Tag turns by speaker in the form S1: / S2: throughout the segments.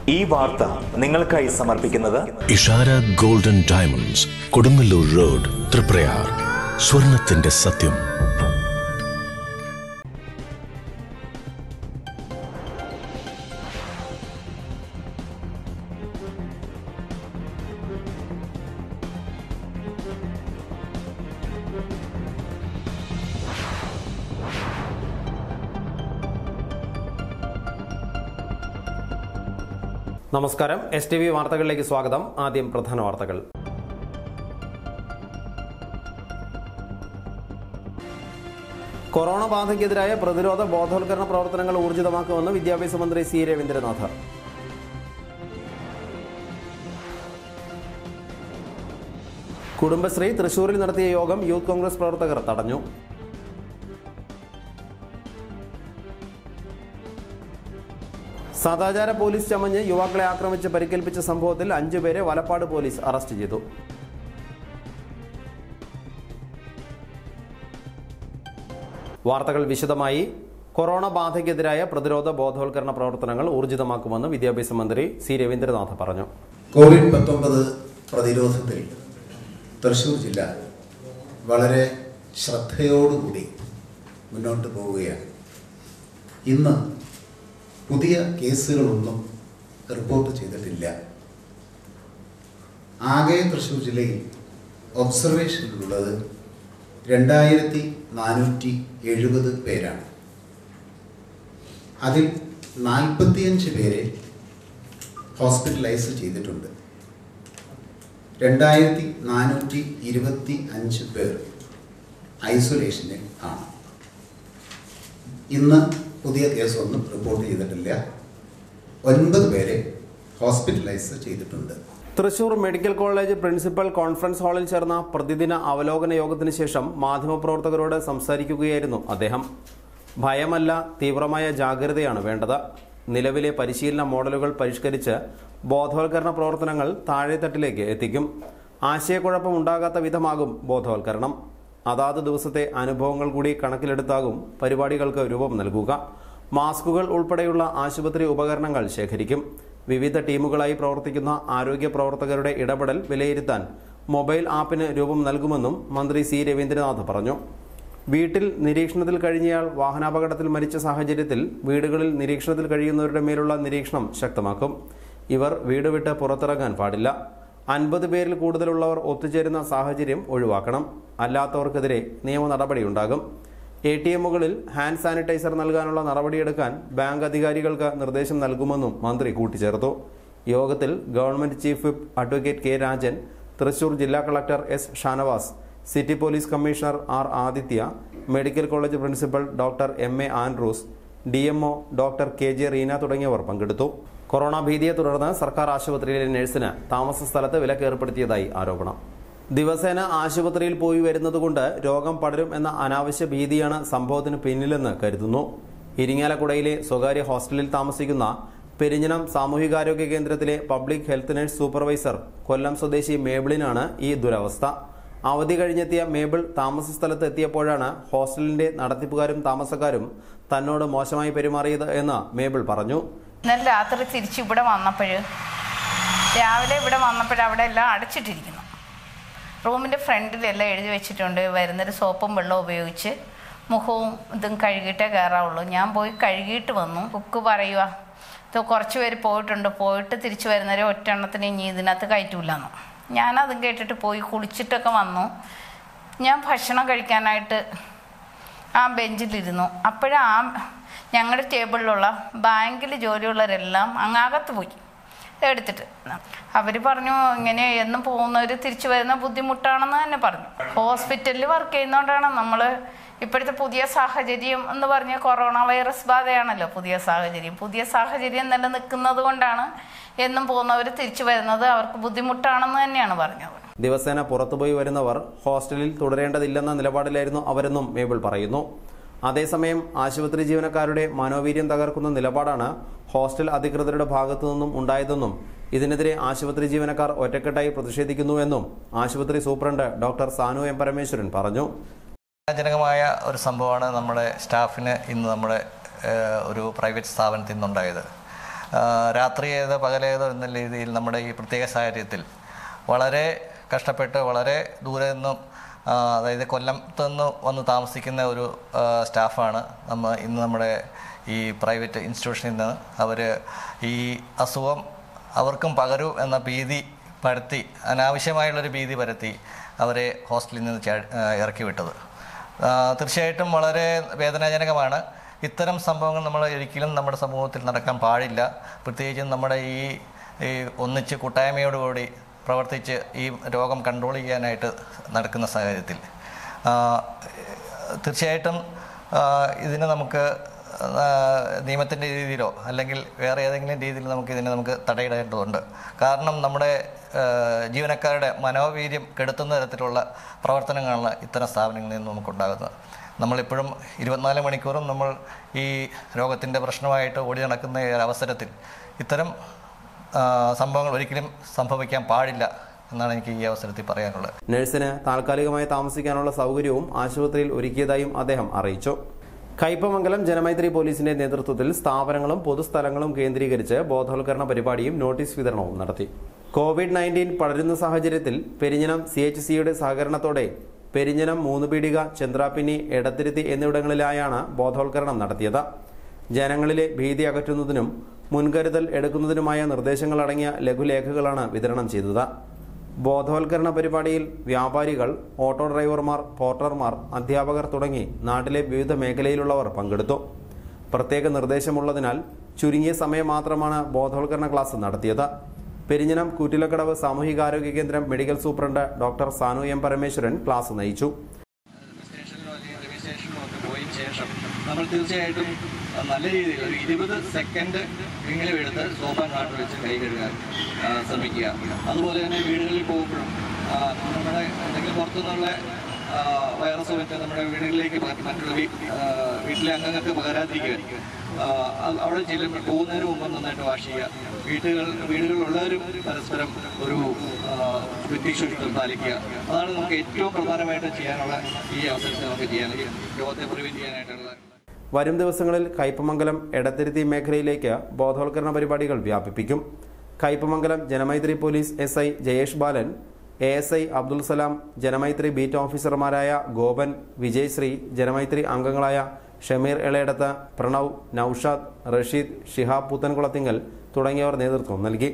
S1: ഈ വാർത്ത നിങ്ങൾക്കായി സമർപ്പിക്കുന്നത്
S2: Ishara golden diamonds Kodungallur road Thriprayar സ്വർണത്തിന്റെ സത്യം
S3: നമസ്കാരം എസ് ടി വി വാർത്തകളിലേക്ക് സ്വാഗതം ആദ്യം പ്രധാന വാർത്തകൾ കൊറോണ ബാധയ്ക്കെതിരായ പ്രതിരോധ ബോധവൽക്കരണ പ്രവർത്തനങ്ങൾ ഊർജിതമാക്കുമെന്ന് വിദ്യാഭ്യാസ മന്ത്രി സി രവീന്ദ്രനാഥ് കുടുംബശ്രീ തൃശൂരിൽ നടത്തിയ യോഗം യൂത്ത് കോൺഗ്രസ് പ്രവർത്തകർ തടഞ്ഞു സദാചാര പോലീസ് ചമഞ്ഞ് യുവാക്കളെ ആക്രമിച്ച് പരിക്കേൽപ്പിച്ച സംഭവത്തിൽ അഞ്ചുപേരെ വലപ്പാട് പോലീസ് അറസ്റ്റ് ചെയ്തു വാർത്തകൾ വിശദമായി കൊറോണ ബാധയ്ക്കെതിരായ പ്രതിരോധ ബോധവൽക്കരണ പ്രവർത്തനങ്ങൾ ഊർജിതമാക്കുമെന്ന് വിദ്യാഭ്യാസ മന്ത്രി സി രവീന്ദ്രനാഥ് പറഞ്ഞു
S4: കോവിഡ് പത്തൊമ്പത് പ്രതിരോധത്തിൽ തൃശ്ശൂർ ജില്ല വളരെ ശ്രദ്ധയോടുകൂടി മുന്നോട്ട് പോവുകയാണ് ഇന്ന് പുതിയ കേസുകളൊന്നും റിപ്പോർട്ട് ചെയ്തിട്ടില്ല ആകെ തൃശ്ശൂർ ജില്ലയിൽ ഒബ്സർവേഷനിലുള്ളത് രണ്ടായിരത്തി നാനൂറ്റി എഴുപത് പേരാണ് അതിൽ നാൽപ്പത്തിയഞ്ച് പേരെ ഹോസ്പിറ്റലൈസ് ചെയ്തിട്ടുണ്ട് രണ്ടായിരത്തി നാനൂറ്റി ഇരുപത്തി അഞ്ച് പേർ ഐസൊലേഷനിൽ ആണ് ഇന്ന് പുതിയ കേസൊന്നും റിപ്പോർട്ട് ചെയ്തിട്ടില്ല ഒൻപത് പേരെ ഹോസ്പിറ്റലൈസ് ചെയ്തിട്ടുണ്ട്
S3: Thrissur medical college principal conference ഹാളിൽ ചേർന്ന പ്രതിദിന അവലോകന യോഗത്തിന് ശേഷം മാധ്യമപ്രവർത്തകരോട് സംസാരിക്കുകയായിരുന്നു അദ്ദേഹം ഭയമല്ല തീവ്രമായ ജാഗ്രതയാണ് വേണ്ടത് നിലവിലെ പരിശീലന മോഡലുകൾ പരിഷ്കരിച്ച് ബോധവൽക്കരണ പ്രവർത്തനങ്ങൾ താഴെത്തട്ടിലേക്ക് എത്തിക്കും ആശയക്കുഴപ്പം ഉണ്ടാകാത്ത വിധമാകും ബോധവൽക്കരണം അതാത് ദിവസത്തെ അനുഭവങ്ങൾ കൂടി കണക്കിലെടുത്താകും പരിപാടികൾക്ക് രൂപം നൽകുക മാസ്കുകൾ ഉൾപ്പെടെയുള്ള ആശുപത്രി ഉപകരണങ്ങൾ ശേഖരിക്കും വിവിധ ടീമുകളായി പ്രവർത്തിക്കുന്ന ആരോഗ്യ പ്രവർത്തകരുടെ ഇടപെടൽ വിലയിരുത്താൻ മൊബൈൽ ആപ്പിന് രൂപം നൽകുമെന്നും മന്ത്രി സി രവീന്ദ്രനാഥ് പറഞ്ഞു വീട്ടിൽ നിരീക്ഷണത്തിൽ കഴിഞ്ഞയാൾ വാഹനാപകടത്തിൽ മരിച്ച സാഹചര്യത്തിൽ വീടുകളിൽ നിരീക്ഷണത്തിൽ കഴിയുന്നവരുടെ മേലുള്ള നിരീക്ഷണം ശക്തമാക്കും ഇവർ വീട് വിട്ട് പുറത്തിറങ്ങാൻ പാടില്ല അൻപത് പേരിൽ കൂടുതലുള്ളവർ ഒത്തുചേരുന്ന സാഹചര്യം ഒഴിവാക്കണം അല്ലാത്തവർക്കെതിരെ നിയമ നടപടിയുണ്ടാകും എ ടി എമ്മുകളിൽ ഹാൻഡ് സാനിറ്റൈസർ നൽകാനുള്ള നടപടിയെടുക്കാൻ ബാങ്ക് അധികാരികൾക്ക് നിർദ്ദേശം നൽകുമെന്നും മന്ത്രി കൂട്ടിച്ചേർത്തു യോഗത്തിൽ government chief whip advocate K Rajan Thrissur ജില്ലാ collector S Shanavas city police commissioner R Adithya medical college principal doctor M A Andrews D M O doctor K J Reena തുടങ്ങിയവർ പങ്കെടുത്തു കൊറോണ ഭീതിയെ തുടർന്ന് സർക്കാർ ആശുപത്രിയിലെ നഴ്സിന് താമസ സ്ഥലത്ത് വിലക്ക് ഏർപ്പെടുത്തിയതായി ആരോപണം ദിവസേന ആശുപത്രിയിൽ പോയി വരുന്നതുകൊണ്ട് രോഗം പടരും എന്ന അനാവശ്യ ഭീതിയാണ് സംഭവത്തിന് പിന്നിലെന്ന് കരുതുന്നു ഇരിങ്ങാലക്കുടയിലെ സ്വകാര്യ ഹോസ്റ്റലിൽ താമസിക്കുന്ന പെരിഞ്ഞനം സാമൂഹികാരോഗ്യ കേന്ദ്രത്തിലെ public health nurse supervisor Kollam സ്വദേശി മേബിളിനാണ് ഈ ദുരവസ്ഥ അവധി കഴിഞ്ഞെത്തിയ മേബിൾ താമസ സ്ഥലത്ത് എത്തിയപ്പോഴാണ് ഹോസ്റ്റലിന്റെ നടത്തിപ്പുകാരും താമസക്കാരും തന്നോട് മോശമായി പെരുമാറിയത് എന്ന് മേബിൾ പറഞ്ഞു
S5: ഇന്നലെ രാത്രി തിരിച്ച് ഇവിടെ വന്നപ്പോൾ രാവിലെ ഇവിടെ വന്നപ്പോൾ അവിടെ എല്ലാം അടച്ചിട്ടിരിക്കുന്നു റൂമിൻ്റെ ഫ്രണ്ടിലെല്ലാം എഴുതി വെച്ചിട്ടുണ്ട് വരുന്നൊരു സോപ്പും വെള്ളവും ഉപയോഗിച്ച് മുഖവും ഇതും കഴുകിയിട്ടേ കയറാവുള്ളൂ ഞാൻ പോയി കഴുകിയിട്ട് വന്നു കുക്ക് പറയുക ഇത് കുറച്ച് പേര് പോയിട്ടുണ്ട് പോയിട്ട് തിരിച്ച് വരുന്നവരെ ഒറ്റെണ്ണത്തിന് ഇനി ഇതിനകത്ത് കയറ്റൂലെന്ന് ഞാനതും കേട്ടിട്ട് പോയി കുളിച്ചിട്ടൊക്കെ വന്നു ഞാൻ ഭക്ഷണം കഴിക്കാനായിട്ട് ആ ബെഞ്ചിലിരുന്നു അപ്പോഴാ ആ ഞങ്ങളുടെ ടേബിളിലുള്ള ബാങ്കിൽ ജോലിയുള്ളവരെല്ലാം അങ്ങാകത്ത് പോയി എടുത്തിട്ട് അവർ പറഞ്ഞു ഇങ്ങനെ എന്നും പോകുന്നവർ തിരിച്ചു വരുന്ന ബുദ്ധിമുട്ടാണെന്ന് തന്നെ പറഞ്ഞു ഹോസ്പിറ്റലിൽ വർക്ക് ചെയ്യുന്നതുകൊണ്ടാണ് നമ്മൾ ഇപ്പോഴത്തെ പുതിയ സാഹചര്യം എന്ന് പറഞ്ഞ കൊറോണ വൈറസ് ബാധയാണല്ലോ പുതിയ സാഹചര്യം പുതിയ സാഹചര്യം നിലനിൽക്കുന്നത് കൊണ്ടാണ് എന്നും പോകുന്നവർ തിരിച്ചു വരുന്നത് അവർക്ക് ബുദ്ധിമുട്ടാണെന്ന് തന്നെയാണ് പറഞ്ഞത്
S3: ദിവസേന പുറത്തുപോയി വരുന്നവർ ഹോസ്റ്റലിൽ തുടരേണ്ടതില്ലെന്ന നിലപാടിലായിരുന്നു അവരെന്നും മേബിൾ പറയുന്നു അതേസമയം ആശുപത്രി ജീവനക്കാരുടെ മനോവീര്യം തകർക്കുന്ന നിലപാടാണ് ഹോസ്റ്റൽ അധികൃതരുടെ ഭാഗത്തു നിന്നും ഉണ്ടായതെന്നും ഇതിനെതിരെ ആശുപത്രി ജീവനക്കാർ ഒറ്റക്കെട്ടായി പ്രതിഷേധിക്കുന്നുവെന്നും ആശുപത്രി superintendent doctor Sanu M Parameswaran പറഞ്ഞു
S6: ജനകമായ ഒരു സംഭവമാണ് നമ്മുടെ സ്റ്റാഫിന് ഇന്ന് നമ്മുടെ ഏഹ്, ഒരു പ്രൈവറ്റ് സ്ഥാപനത്തിൽ നിന്നുണ്ടായത് ആ, രാത്രി ഏതോ പകലേതോ എന്ന രീതിയിൽ നമ്മുടെ ഈ പ്രത്യേക സാഹചര്യത്തിൽ വളരെ കഷ്ടപ്പെട്ട് വളരെ ദൂരെ നിന്നും ആ, അതായത് കൊല്ലത്ത് നിന്ന് വന്ന് താമസിക്കുന്ന ഒരു ആ, സ്റ്റാഫാണ് നമ്മ ഇന്ന് നമ്മുടെ ഈ പ്രൈവറ്റ് ഇൻസ്റ്റിറ്റ്യൂഷനിൽ നിന്ന് അവർ ഈ അസുഖം അവർക്കും പകരൂ എന്ന ഭീതി പരത്തി അനാവശ്യമായുള്ളൊരു ഭീതി പരത്തി അവരെ ഹോസ്റ്റലിൽ നിന്ന് ചാ- ആ, ഇറക്കി വിട്ടത് ആ, തീർച്ചയായിട്ടും വളരെ വേദനാജനകമാണ് ഇത്തരം സംഭവങ്ങൾ നമ്മൾ ഒരിക്കലും നമ്മുടെ സമൂഹത്തിൽ നടക്കാൻ പാടില്ല പ്രത്യേകിച്ചും നമ്മുടെ ഈ ഈ ഒന്നിച്ച് കൂട്ടായ്മയോടുകൂടി പ്രവർത്തിച്ച് ഈ രോഗം കൺട്രോൾ ചെയ്യാനായിട്ട് നടക്കുന്ന സാഹചര്യത്തിൽ ആ, തീർച്ചയായിട്ടും ആ, ഇതിന് നമുക്ക് നിയമത്തിൻ്റെ രീതിയിലോ അല്ലെങ്കിൽ വേറെ ഏതെങ്കിലും രീതിയിൽ നമുക്ക് ഇതിനെ നമുക്ക് തടയിടേണ്ടതുണ്ട് കാരണം നമ്മുടെ ആ, ജീവനക്കാരുടെ മനോവീര്യം കെടുത്തുന്ന തരത്തിലുള്ള പ്രവർത്തനങ്ങളാണ് ഇത്തരം സ്ഥാപനങ്ങളിൽ നിന്ന് നമുക്കുണ്ടാകുന്നത് നമ്മളിപ്പോഴും ഇരുപത്തിനാല് മണിക്കൂറും നമ്മൾ ഈ രോഗത്തിൻ്റെ പ്രശ്നമായിട്ട് ഓടി നടക്കുന്ന ഈ ഒരു അവസരത്തിൽ ഇത്തരം ആ, സംഭവങ്ങൾ ഒരിക്കലും സംഭവിക്കാൻ പാടില്ല എന്നാണ് എനിക്ക് ഈ അവസരത്തിൽ പറയാനുള്ളത്
S3: നഴ്സിന് താൽക്കാലികമായി താമസിക്കാനുള്ള സൗകര്യവും ആശുപത്രിയിൽ ഒരുക്കിയതായും അദ്ദേഹം അറിയിച്ചു കയ്പമംഗലം ജനമൈത്രി പോലീസിന്റെ നേതൃത്വത്തിൽ സ്ഥാപനങ്ങളും പൊതുസ്ഥലങ്ങളും കേന്ദ്രീകരിച്ച് ബോധവൽക്കരണ പരിപാടിയും നോട്ടീസ് വിതരണവും നടത്തി കോവിഡ് നയൻറ്റീൻ പടരുന്ന സാഹചര്യത്തിൽ പെരിഞ്ഞനം സി എച്ച് സിയുടെ സഹകരണത്തോടെ പെരിഞ്ഞനം മൂന്നുപീടിക ചന്ദ്രാപ്പിനി എടത്തിരുത്തി എന്നിവിടങ്ങളിലായാണ് ബോധവൽക്കരണം നടത്തിയത് ജനങ്ങളിലെ ഭീതി അകറ്റുന്നതിനും മുൻകരുതൽ എടുക്കുന്നതിനുമായ നിർദ്ദേശങ്ങളടങ്ങിയ ലഘുലേഖകളാണ് വിതരണം ചെയ്തത് ബോധവൽക്കരണ പരിപാടിയിൽ വ്യാപാരികൾ ഓട്ടോ ഡ്രൈവർമാർ പോർട്ടർമാർ അധ്യാപകർ തുടങ്ങി നാട്ടിലെ വിവിധ മേഖലയിലുള്ളവർ പങ്കെടുത്തു പ്രത്യേക നിർദ്ദേശമുള്ളതിനാൽ ചുരുങ്ങിയ സമയം മാത്രമാണ് ബോധവൽക്കരണ ക്ലാസ് നടത്തിയത് പെരിഞ്ഞനം കൂറ്റിലക്കടവ് സാമൂഹികാരോഗ്യ കേന്ദ്രം medical superintendent doctor Sanu M Parameswaran class നയിച്ചു
S7: സ്റ്റേഷനിലോ അല്ലെങ്കിൽ റെയിൽവേ സ്റ്റേഷനിലോ ഒക്കെ പോയതിന് ശേഷം നമ്മൾ തീർച്ചയായിട്ടും അഹ് നല്ല രീതിയിൽ ഒരു ഇരുപത് സെക്കൻഡ് എങ്കിലും എടുത്ത് സോപ്പ് ആൻഡ് വാട്ടർ വെച്ച് കൈ കഴുകാൻ ആ, ശ്രമിക്കുക അതുപോലെ തന്നെ വീടുകളിൽ പോകുമ്പോഴും ആ, നമ്മുടെ എന്തെങ്കിലും പുറത്തുനിന്നുള്ള ആ, വൈറസോ മറ്റോ നമ്മുടെ വീടുകളിലേക്ക് മറ്റ് മറ്റുള്ള വീ- ആ, വീട്ടിലെ അംഗങ്ങൾക്ക് പകരാതിരിക്കാൻ ആ, അത് അവിടെ ചെല്ലുമ്പോൾ പോകുന്നതിന് മുമ്പ് നന്നായിട്ട് വാഷ് ചെയ്യുക വീട്ടുകൾ വീടുകളിലുള്ളവരും പരസ്പരം ഒരു വ്യക്തിശുചിത്വം പാലിക്കുക അതാണ് നമുക്ക് ഏറ്റവും പ്രധാനമായിട്ട് ചെയ്യാനുള്ള ഈ അവസരത്തിൽ നമുക്ക് ചെയ്യാൻ രോഗത്തെ പ്രിവെന്റ് ചെയ്യാനായിട്ടുള്ള
S3: വരും ദിവസങ്ങളിൽ കയ്പമംഗലം എടത്തിരുത്തി മേഖലയിലേക്ക് ബോധവൽക്കരണ പരിപാടികൾ വ്യാപിപ്പിക്കും Kaipamangalam Janamaithri police S I Jayesh Balan A S I Abdul Salam Janamaithri beat ഓഫീസർമാരായ ഗോപൻ വിജയശ്രീ ജനമൈത്രി അംഗങ്ങളായ ഷമീർ എളയടത്ത് പ്രണവ് നൌഷാദ് റഷീദ് ഷിഹാബ് പുത്തൻകുളത്തിങ്കൽ തുടങ്ങിയവർ നേതൃത്വം നൽകി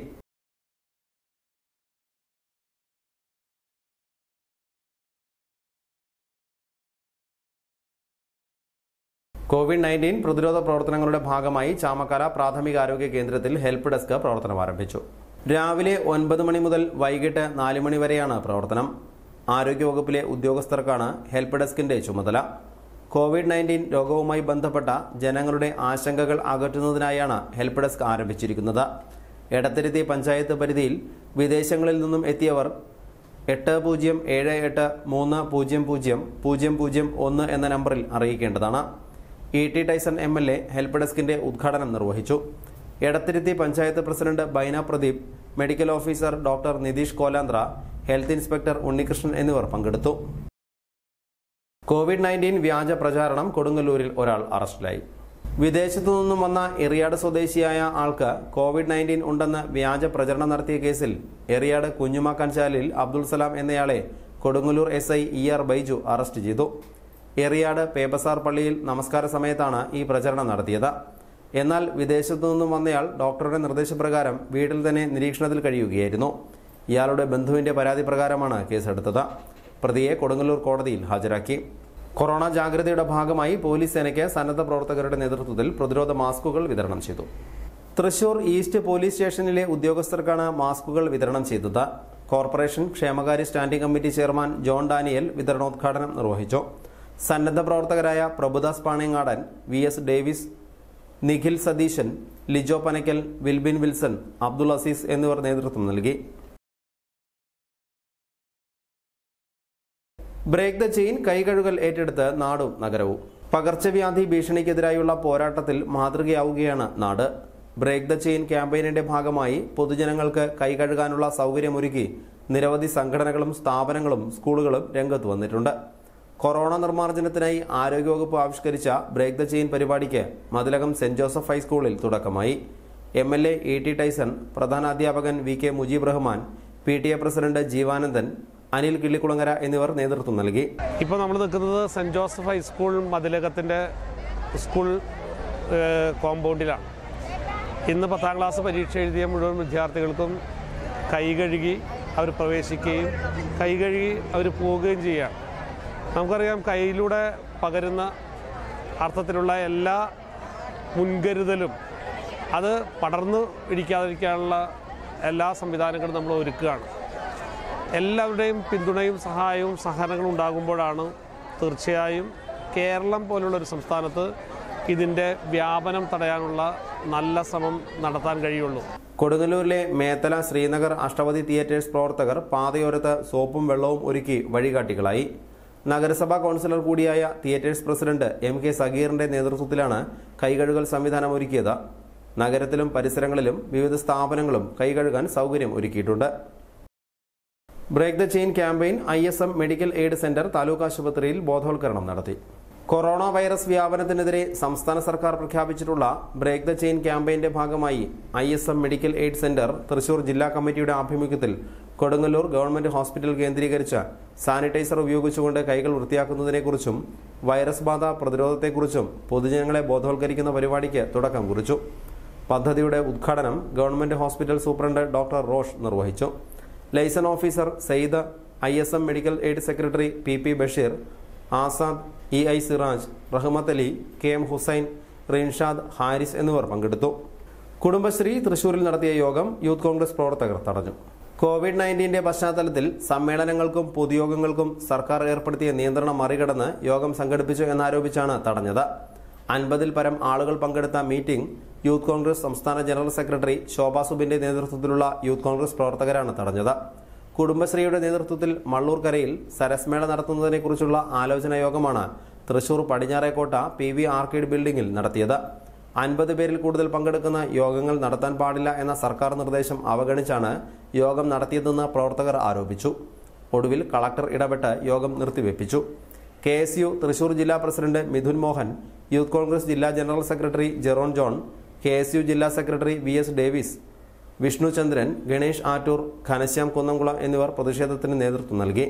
S3: കോവിഡ് നയൻറ്റീൻ പ്രതിരോധ പ്രവർത്തനങ്ങളുടെ ഭാഗമായി ചാമക്കാല പ്രാഥമികാരോഗ്യ കേന്ദ്രത്തിൽ ഹെൽപ്പ് ഡെസ്ക് പ്രവർത്തനം ആരംഭിച്ചു രാവിലെ ഒൻപത് മണി മുതൽ വൈകിട്ട് നാല് മണി വരെയാണ് പ്രവർത്തനം ആരോഗ്യവകുപ്പിലെ ഉദ്യോഗസ്ഥർക്കാണ് ഹെൽപ്പ് ഡെസ്കിന്റെ ചുമതല കോവിഡ് നയൻറ്റീൻ രോഗവുമായി ബന്ധപ്പെട്ട ജനങ്ങളുടെ ആശങ്കകൾ അകറ്റുന്നതിനായാണ് ഹെൽപ്പ് ഡെസ്ക് ആരംഭിച്ചിരിക്കുന്നത് എടത്തിരുത്തി പഞ്ചായത്ത് പരിധിയിൽ വിദേശങ്ങളിൽ നിന്നും എത്തിയവർ എട്ട് പൂജ്യം ഏഴ് എട്ട് മൂന്ന് പൂജ്യം പൂജ്യം പൂജ്യം പൂജ്യം ഒന്ന് എന്ന നമ്പറിൽ അറിയിക്കേണ്ടതാണ് E T Tyson M L A help ഡെസ്കിന്റെ ഉദ്ഘാടനം നിർവഹിച്ചു Edathiruthy panchayat president Baina Pradeep medical officer doctor Nitheesh Kolandra health inspector Unnikrishnan എന്നിവർ പങ്കെടുത്തു കോവിഡ് നയൻറ്റീൻ വ്യാജ പ്രചാരണം കൊടുങ്ങല്ലൂരിൽ ഒരാൾ അറസ്റ്റിലായി വിദേശത്തു നിന്നും വന്ന എറിയാട് സ്വദേശിയായ ആൾക്ക് കോവിഡ് നയൻറ്റീൻ ഉണ്ടെന്ന് വ്യാജ പ്രചരണം നടത്തിയ കേസിൽ എറിയാട് കുഞ്ഞുമാക്കാൻചാലിൽ അബ്ദുൾ സലാം എന്നയാളെ Kodungallur S I E R Baiju arrest ചെയ്തു എറിയാട് പേബസാർ പള്ളിയിൽ നമസ്കാര സമയത്താണ് ഈ പ്രചരണം നടത്തിയത് എന്നാൽ വിദേശത്തു നിന്നും വന്നയാൾ ഡോക്ടറുടെ നിർദ്ദേശപ്രകാരം വീട്ടിൽ തന്നെ നിരീക്ഷണത്തിൽ കഴിയുകയായിരുന്നു ഇയാളുടെ ബന്ധുവിന്റെ പരാതി പ്രകാരമാണ് കേസെടുത്തത് പ്രതിയെ കൊടുങ്ങല്ലൂർ കോടതിയിൽ ഹാജരാക്കി കൊറോണ ജാഗ്രതയുടെ ഭാഗമായി പോലീസ് സേനയ്ക്ക് സന്നദ്ധ പ്രവർത്തകരുടെ നേതൃത്വത്തിൽ പ്രതിരോധ മാസ്കുകൾ വിതരണം ചെയ്തു തൃശൂർ ഈസ്റ്റ് പോലീസ് സ്റ്റേഷനിലെ ഉദ്യോഗസ്ഥർക്കാണ് മാസ്കുകൾ വിതരണം ചെയ്തത് കോർപ്പറേഷൻ ക്ഷേമകാര്യ standing committee chairman John Daniel വിതരണോദ്ഘാടനം നിർവഹിച്ചു സന്നദ്ധ പ്രവർത്തകരായ Prabhudas Panayangadan V S Davis Nikhil Satheesan Lijo Panakkal Wilbin Wilson Abdul Azeez എന്നിവർ നേതൃത്വം നൽകി ബ്രേക്ക് ദ ചെയിൻ കൈകഴുകൽ ഏറ്റെടുത്ത് നാടും നഗരവും പകർച്ചവ്യാധി ഭീഷണിക്കെതിരായുള്ള പോരാട്ടത്തിൽ മാതൃകയാവുകയാണ് നാട് ബ്രേക്ക് ദ ചെയിൻ ക്യാമ്പയിനിന്റെ ഭാഗമായി പൊതുജനങ്ങൾക്ക് കൈകഴുകാനുള്ള സൗകര്യമൊരുക്കി നിരവധി സംഘടനകളും സ്ഥാപനങ്ങളും സ്കൂളുകളും രംഗത്ത് വന്നിട്ടുണ്ട് കൊറോണ നിർമ്മാർജ്ജനത്തിനായി ആരോഗ്യവകുപ്പ് ആവിഷ്കരിച്ച ബ്രേക്ക് ദ ചെയിൻ പരിപാടിക്ക് മതിലകം സെന്റ് ജോസഫ് ഹൈസ്കൂളിൽ തുടക്കമായി M L A E T Tyson പ്രധാനാധ്യാപകൻ V K Mujeeb Rahman P T A president Jeevanandan Anil Killikulangara എന്നിവർ നേതൃത്വം നൽകി
S8: ഇപ്പോൾ നമ്മൾ നിൽക്കുന്നത് സെൻറ് ജോസഫ് ഹൈസ്കൂൾ മതിലകത്തിൻ്റെ സ്കൂൾ ഏഹ്, കോമ്പൗണ്ടിലാണ് ഇന്ന് പത്താം ക്ലാസ് പരീക്ഷ എഴുതിയ മുഴുവൻ വിദ്യാർത്ഥികൾക്കും കൈ കഴുകി അവർ പ്രവേശിക്കുകയും കൈ കഴുകി അവർ പോവുകയും ചെയ്യുകയാണ് നമുക്കറിയാം കൈയിലൂടെ പകരുന്ന അർത്ഥത്തിലുള്ള എല്ലാ മുൻകരുതലും അത് പടർന്നു ഇടിക്കാതിരിക്കാനുള്ള എല്ലാ സംവിധാനങ്ങളും നമ്മൾ ഒരുക്കുകയാണ് എല്ലാവരുടെയും പിന്തുണയും സഹായവും സഹകരണങ്ങളും ഉണ്ടാകുമ്പോഴാണ് തീർച്ചയായും കേരളം പോലുള്ള ഒരു സംസ്ഥാനത്ത് ഇതിൻ്റെ വ്യാപനം തടയാനുള്ള നല്ല ശ്രമം നടത്താൻ കഴിയുള്ളൂ
S3: കൊടുങ്ങല്ലൂരിലെ മേത്തല ശ്രീനഗർ അഷ്ടപതി തിയേറ്റേഴ്സ് പ്രവർത്തകർ പാതയോരത്ത് സോപ്പും വെള്ളവും ഒരുക്കി വഴികാട്ടികളായി നഗരസഭാ കൗൺസിലർ കൂടിയായ തിയേറ്റേഴ്സ് പ്രസിഡന്റ് എം കെ സഗീറിന്റെ നേതൃത്വത്തിലാണ് കൈകഴുകൽ സംവിധാനം ഒരുക്കിയത് നഗരത്തിലും പരിസരങ്ങളിലും വിവിധ സ്ഥാപനങ്ങളും കൈകഴുകാൻ സൗകര്യം ഒരുക്കിയിട്ടുണ്ട് break the chain campaign I S M medical aid centre taluk ആശുപത്രിയിൽ ബോധവൽക്കരണം നടത്തി കൊറോണ വൈറസ് വ്യാപനത്തിനെതിരെ സംസ്ഥാന സർക്കാർ പ്രഖ്യാപിച്ചിട്ടുള്ള ബ്രേക്ക് ദ ചെയിൻ ക്യാമ്പയിന്റെ ഭാഗമായി I S M medical aid centre Thrissur ജില്ലാ കമ്മിറ്റിയുടെ ആഭിമുഖ്യത്തിൽ കൊടുങ്ങല്ലൂർ ഗവൺമെന്റ് ഹോസ്പിറ്റൽ കേന്ദ്രീകരിച്ച് സാനിറ്റൈസർ ഉപയോഗിച്ചുകൊണ്ട് കൈകൾ വൃത്തിയാക്കുന്നതിനെക്കുറിച്ചും വൈറസ് ബാധ പ്രതിരോധത്തെക്കുറിച്ചും പൊതുജനങ്ങളെ ബോധവൽക്കരിക്കുന്ന പരിപാടിക്ക് തുടക്കം കുറിച്ചു പദ്ധതിയുടെ ഉദ്ഘാടനം government hospital superintendent doctor Rosh നിർവഹിച്ചു liaison officer Sayed I S M medical aid secretary P P Basheer Azad E I Siraj Rahmath Ali K M Hussain Rinshad Haris എന്നിവർ പങ്കെടുത്തു കുടുംബശ്രീ തൃശൂരിൽ നടത്തിയ യോഗം യൂത്ത് കോൺഗ്രസ് പ്രവർത്തകർ തടഞ്ഞു കോവിഡ് നയൻറ്റീന്റെ പശ്ചാത്തലത്തിൽ സമ്മേളനങ്ങൾക്കും പൊതുയോഗങ്ങൾക്കും സർക്കാർ ഏർപ്പെടുത്തിയ നിയന്ത്രണം മറികടന്ന് യോഗം സംഘടിപ്പിച്ചു എന്നാരോപിച്ചാണ് തടഞ്ഞത് അൻപതിൽ പരം ആളുകൾ പങ്കെടുത്ത മീറ്റിംഗ് യൂത്ത് കോൺഗ്രസ് സംസ്ഥാന ജനറൽ സെക്രട്ടറി ശോഭാ സുബിന്റെ നേതൃത്വത്തിലുള്ള യൂത്ത് കോൺഗ്രസ് പ്രവർത്തകരാണ് തടഞ്ഞത് കുടുംബശ്രീയുടെ നേതൃത്വത്തിൽ മള്ളൂർക്കരയിൽ സരസ്മേള നടത്തുന്നതിനെക്കുറിച്ചുള്ള ആലോചനാ യോഗമാണ് Thrissur Padinjarekotta P V arcade ബിൽഡിംഗിൽ നടത്തിയത് അൻപത് പേരിൽ കൂടുതൽ പങ്കെടുക്കുന്ന യോഗങ്ങൾ നടത്താൻ പാടില്ല എന്ന സർക്കാർ നിർദ്ദേശം അവഗണിച്ചാണ് യോഗം നടത്തിയതെന്ന് പ്രവർത്തകർ ആരോപിച്ചു ഒടുവിൽ കളക്ടർ ഇടപെട്ട് യോഗം നിർത്തിവെപ്പിച്ചു കെ എസ് യു തൃശൂർ ജില്ലാ president Mithun Mohan youth congress ജില്ലാ general secretary Jeron John K S U ജില്ലാ secretary V S Davis Vishnuchandran Ganesh Attoor Ghanashyam Kunnamkulam എന്നിവർ പ്രതിഷേധത്തിന് നേതൃത്വം നൽകി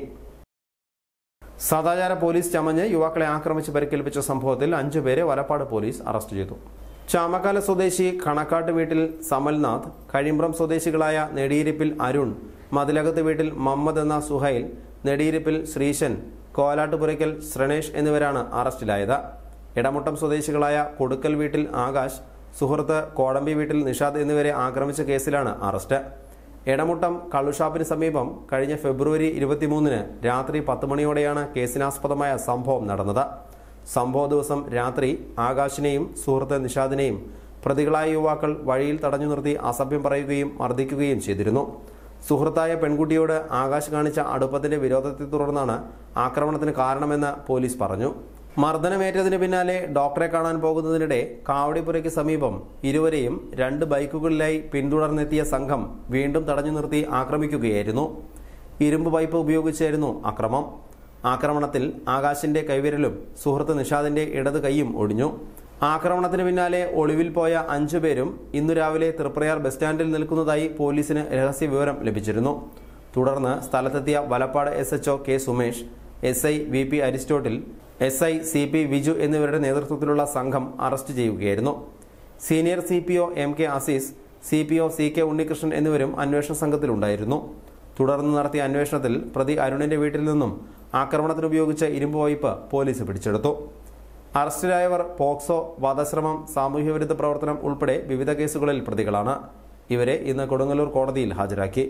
S3: സദാചാര പോലീസ് ചമഞ്ഞ് യുവാക്കളെ ആക്രമിച്ച് പരിക്കേൽപ്പിച്ച സംഭവത്തിൽ അഞ്ചുപേരെ വലപ്പാട് പോലീസ് അറസ്റ്റ് ചെയ്തു ചാമക്കാല സ്വദേശി കണക്കാട്ട് വീട്ടിൽ സമൽനാഥ് കഴിമ്പ്രം സ്വദേശികളായ നെടിയിരിപ്പിൽ അരുൺ മതിലകത്ത് വീട്ടിൽ മമ്മദ് എന്ന സുഹൈൽ നെടിയിരിപ്പിൽ ശ്രീശൻ കോലാട്ടുപുരയ്ക്കൽ ശ്രേണേഷ് എന്നിവരാണ് അറസ്റ്റിലായത് ഇടമുട്ടം സ്വദേശികളായ കൊടുക്കൽ വീട്ടിൽ ആകാശ് സുഹൃത്ത് കോടമ്പി വീട്ടിൽ നിഷാദ് എന്നിവരെ ആക്രമിച്ച കേസിലാണ് അറസ്റ്റ് എടമുട്ടം കള്ളുഷാപ്പിന് സമീപം കഴിഞ്ഞ ഫെബ്രുവരി ഇരുപത്തിമൂന്നിന് രാത്രി പത്ത് മണിയോടെയാണ് കേസിനാസ്പദമായ സംഭവം നടന്നത് സംഭവ ദിവസം രാത്രി ആകാശിനെയും സുഹൃത്ത് നിഷാദിനെയും പ്രതികളായ യുവാക്കൾ വഴിയിൽ തടഞ്ഞു നിർത്തി അസഭ്യം പറയുകയും മർദ്ദിക്കുകയും ചെയ്തിരുന്നു സുഹൃത്തായ പെൺകുട്ടിയോട് ആകാശ് കാണിച്ച അടുപ്പത്തിന്റെ വിരോധത്തെ തുടർന്നാണ് ആക്രമണത്തിന് കാരണമെന്ന് പോലീസ് പറഞ്ഞു മർദ്ദനമേറ്റതിന് പിന്നാലെ ഡോക്ടറെ കാണാൻ പോകുന്നതിനിടെ കാവടിപ്പുരയ്ക്ക് സമീപം ഇരുവരെയും രണ്ട് ബൈക്കുകളിലായി പിന്തുടർന്നെത്തിയ സംഘം വീണ്ടും തടഞ്ഞു നിർത്തി ആക്രമിക്കുകയായിരുന്നു ഇരുമ്പ് പൈപ്പ് ഉപയോഗിച്ചായിരുന്നു അക്രമം ആക്രമണത്തിൽ ആകാശിന്റെ കൈവിരലും സുഹൃത്ത് നിഷാദിന്റെ ഇടത് കൈയും ഒടിഞ്ഞു ആക്രമണത്തിന് പിന്നാലെ ഒളിവിൽ പോയ അഞ്ചുപേരും ഇന്നു രാവിലെ തൃപ്രയാർ ബസ് സ്റ്റാൻഡിൽ നിൽക്കുന്നതായി പോലീസിന് രഹസ്യ വിവരം ലഭിച്ചിരുന്നു തുടർന്ന് സ്ഥലത്തെത്തിയ Valappad S H O K Sumesh S I V P Aristotle S I C P Viju എന്നിവരുടെ നേതൃത്വത്തിലുള്ള സംഘം അറസ്റ്റ് ചെയ്യുകയായിരുന്നു senior C P O M K Azeez C P O C K Unnikrishnan എന്നിവരും അന്വേഷണ സംഘത്തിലുണ്ടായിരുന്നു തുടർന്ന് നടത്തിയ അന്വേഷണത്തിൽ പ്രതി അരുണിന്റെ വീട്ടിൽ നിന്നും ആക്രമണത്തിന് ഉപയോഗിച്ച ഇരുമ്പ് വൈപ്പ് പോലീസ് പിടിച്ചെടുത്തു അറസ്റ്റിലായവർ പോക്സോ വധശ്രമം സാമൂഹ്യവിരുദ്ധ പ്രവർത്തനം ഉൾപ്പെടെ വിവിധ കേസുകളിൽ പ്രതികളാണ് ഇവരെ ഇന്ന് കൊടുങ്ങല്ലൂർ കോടതിയിൽ ഹാജരാക്കി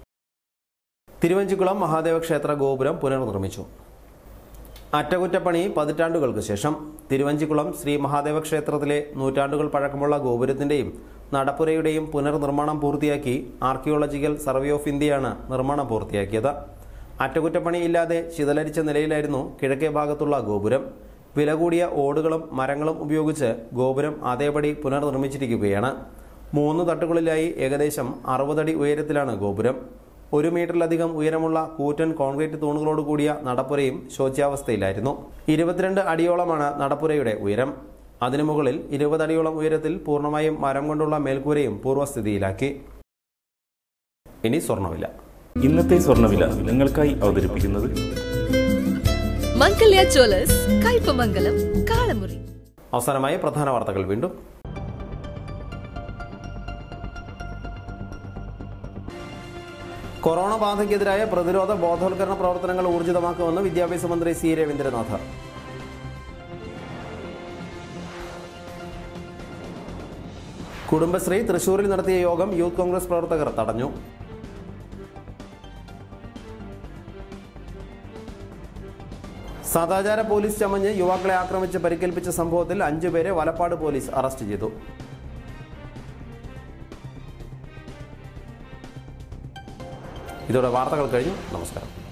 S3: തിരുവഞ്ചിക്കുളം മഹാദേവ ക്ഷേത്ര ഗോപുരം പുനർനിർമ്മിച്ചു അറ്റകുറ്റപ്പണി പതിറ്റാണ്ടുകൾക്ക് ശേഷം തിരുവഞ്ചിക്കുളം ശ്രീ മഹാദേവ ക്ഷേത്രത്തിലെ നൂറ്റാണ്ടുകൾ പഴക്കമുള്ള ഗോപുരത്തിന്റെയും നടപ്പുരയുടെയും പുനർനിർമ്മാണം പൂർത്തിയാക്കി ആർക്കിയോളജിക്കൽ സർവേ ഓഫ് ഇന്ത്യയാണ് നിർമ്മാണം പൂർത്തിയാക്കിയത് അറ്റകുറ്റപ്പണിയില്ലാതെ ചിതലരിച്ച നിലയിലായിരുന്നു കിഴക്കേ ഭാഗത്തുള്ള ഗോപുരം വില കൂടിയ ഓടുകളും മരങ്ങളും ഉപയോഗിച്ച് ഗോപുരം അതേപടി പുനർനിർമ്മിച്ചിരിക്കുകയാണ് മൂന്ന് തട്ടുകളിലായി ഏകദേശം അറുപതടി ഉയരത്തിലാണ് ഗോപുരം ഒരു മീറ്ററിലധികം ഉയരമുള്ള കൂറ്റൻ കോൺക്രീറ്റ് തൂണുകളോട് കൂടിയ നടപ്പുരയും ശോച്യാവസ്ഥയിലായിരുന്നു ഇരുപത്തിരണ്ട് അടിയോളമാണ് നടപ്പുരയുടെ ഉയരം അതിനു മുകളിൽ ഇരുപതടിയോളം ഉയരത്തിൽ പൂർണ്ണമായും മരം കൊണ്ടുള്ള മേൽക്കൂരയും പൂർവ്വസ്ഥിതിയിലാക്കി ഇനി സ്വർണ്ണവില
S9: ഇന്നത്തെ സ്വർണ്ണവില നിങ്ങൾക്കായി അവതരിപ്പിക്കുന്നത്
S10: മംഗല്യ ജ്വല്ലേഴ്സ് കയ്പമംഗലം കാളമുറി
S3: അവസാനമായി പ്രധാന വാർത്തകൾ വീണ്ടും കൊറോണ ബാധയ്ക്കെതിരായ പ്രതിരോധ ബോധവൽക്കരണ പ്രവർത്തനങ്ങൾ ഊർജിതമാക്കുമെന്ന് വിദ്യാഭ്യാസ മന്ത്രി സി രവീന്ദ്രനാഥ് കുടുംബശ്രീ തൃശൂരിൽ നടത്തിയ യോഗം യൂത്ത് കോൺഗ്രസ് പ്രവർത്തകർ തടഞ്ഞു സദാചാര പോലീസ് ചമഞ്ഞ് യുവാക്കളെ ആക്രമിച്ച് പരിക്കേൽപ്പിച്ച സംഭവത്തിൽ അഞ്ചുപേരെ വലപ്പാട് പോലീസ് അറസ്റ്റ് ചെയ്തു ഇതോടെ വാർത്തകൾ കഴിഞ്ഞു നമസ്കാരം